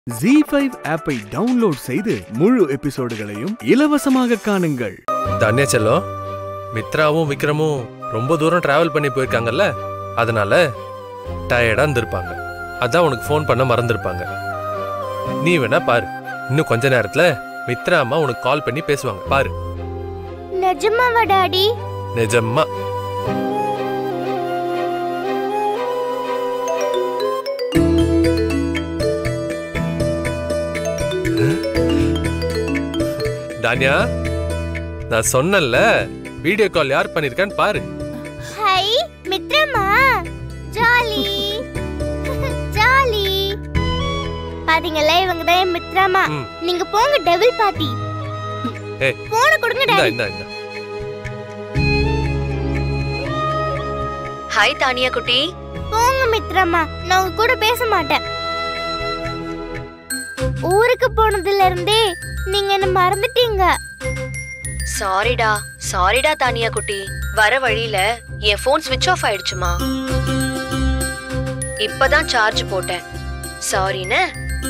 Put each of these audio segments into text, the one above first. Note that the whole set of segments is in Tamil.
ஜி ஃபைவ் ஆப்பை டவுன்லோட் செய்து முழு எபிசோடுகளையும் இலவசமாக காணுங்கள் தன்யா செல்லம் மித்ராவும் விக்ரமும் ரொம்ப தூரம் டிராவல் பண்ணி போயிருக்காங்கல்ல அதனால டயர்டா இருந்திருப்பாங்க அதான் உனக்கு ஃபோன் பண்ண மறந்துருப்பாங்க நீ வேணா பாரு இன்னும் கொஞ்ச நேரத்துல மித்ரா அம்மா உனக்கு கால் பண்ணி பேசுவாங்க பாரு நிஜமாவா டாடி நிஜமா தானியா நான் சொன்னேன்ல வீடியோ கால் யார் பண்ணிருக்கான்னு பாரு ஹை மித்ரமா ஜாலி ஜாலி பாத்தீங்களா இவங்க தான் என் மித்ரமா ம். நீங்க போங்க டெவில் பார்ட்டி ஏய். போன கொடுங்க இந்தா டாடி இந்தா இந்தா ஹாய் தானியா குட்டி போங்க மித்ரமா நான் உங்க கூட பேச மாட்டேன் ஊருக்கு போனதுல இருந்தே நீங்க என்ன மறந்துட்டீங்க சாரிடா சாரிடா தானியா குட்டி வர வழியில என் ஃபோன் ஸ்விட்ச் ஆஃப் ஆயிடுச்சுமா இப்பதான் சார்ஜ் போட்டேன் சாரின்னு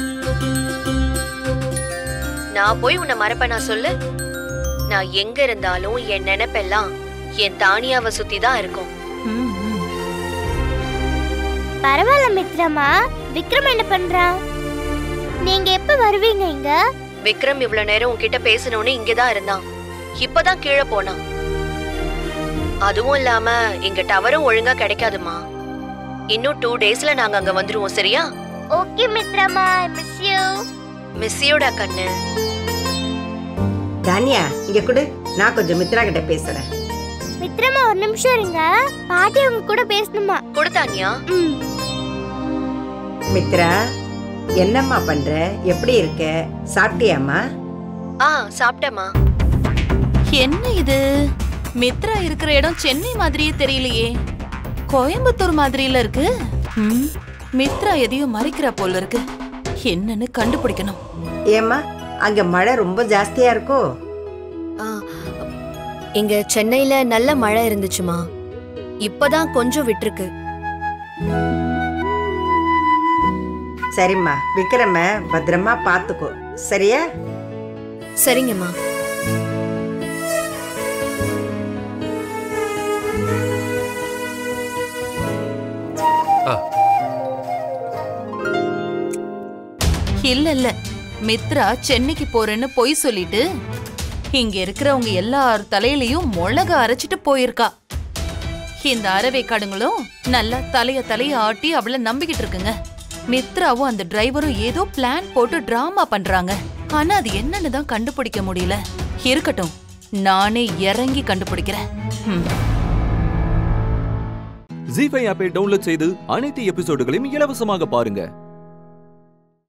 நான் போய் உன்னை மறப்பேனா சொல்லு நான் எங்க இருந்தாலும் என் நினைப்பெல்லாம் என் தானியாவை சுத்தி தான் இருக்கும் பரவாயில்ல மித்ரமா விக்ரம் என்ன பண்றான் நீங்க எப்ப வருவீங்க இங்க விக்ரம் இவ்வளவு நேரம் உன்கிட்ட பேசணும்னு இங்கதான் இருந்தான் இப்பதான் கீழே போனான் அதுவும் இல்லாம இங்க டவரும் ஒழுங்கா கிடைக்காதுமா இன்னும் டூ டேஸ்ல நாங்க அங்க வந்துருவோம் சரியா ஓகே மித்ரமா ஐ மிஸ் யூ மிஸ்ஸியோட கண்ணு தானியா இங்க கொடு நான் கொஞ்சம் மித்ரா கிட்ட பேசுறேன் மித்ரமா ஒரு நிமிஷம் இருங்க பாட்டி உங்க கூட பேசணுமா கொடுத்தானியா ம் மித்ரா என்னம்மா பண்ற எப்படி இருக்க சாப்பிட்டியாம்மா ஆ சாப்பிட்டேமா என்ன இது மித்ரா இருக்கிற இடம் சென்னை மாதிரியே தெரியலையே கோயம்புத்தூர் மாதிரில இருக்கு ம், மித்ரா எதையும் மறைக்கிற போல இருக்கு என்னன்னு கண்டுபிடிக்கணும் ஏம்மா அங்க மழை ரொம்ப ஜாஸ்தியா இருக்கோ இங்க சென்னையில நல்ல மழை இருந்துச்சுமா இப்பதான் கொஞ்சம் விட்டுருக்கு சரிம்மா விக்ரம பத்திரமா பாத்துக்கோ சரியா சரிங்கம்மா ஆ இல்ல இல்ல மித்ரா சென்னைக்கு போறேன்னு பொய் சொல்லிட்டு இங்க இருக்கிறவங்க எல்லார் தலையிலயும் மிளகா அரைச்சிட்டு போயிருக்கா இந்த அரவை காடுங்களும் நல்லா தலைய தலைய ஆட்டி அவள நம்பிக்கிட்டு இருக்குங்க மித்ராவும் அந்த டிரைவரும் ஏதோ பிளான் போட்டு டிராமா பண்றாங்க ஆனா அது என்னன்னு தான் கண்டுபிடிக்க முடியல இருக்கட்டும் நானே இறங்கி கண்டுபிடிக்கிறேன் ம். ஜி ஃபைவ் ஆப்பை டவுன்லோட் செய்து அனைத்து எபிசோடுகளையும் இலவசமாக பாருங்க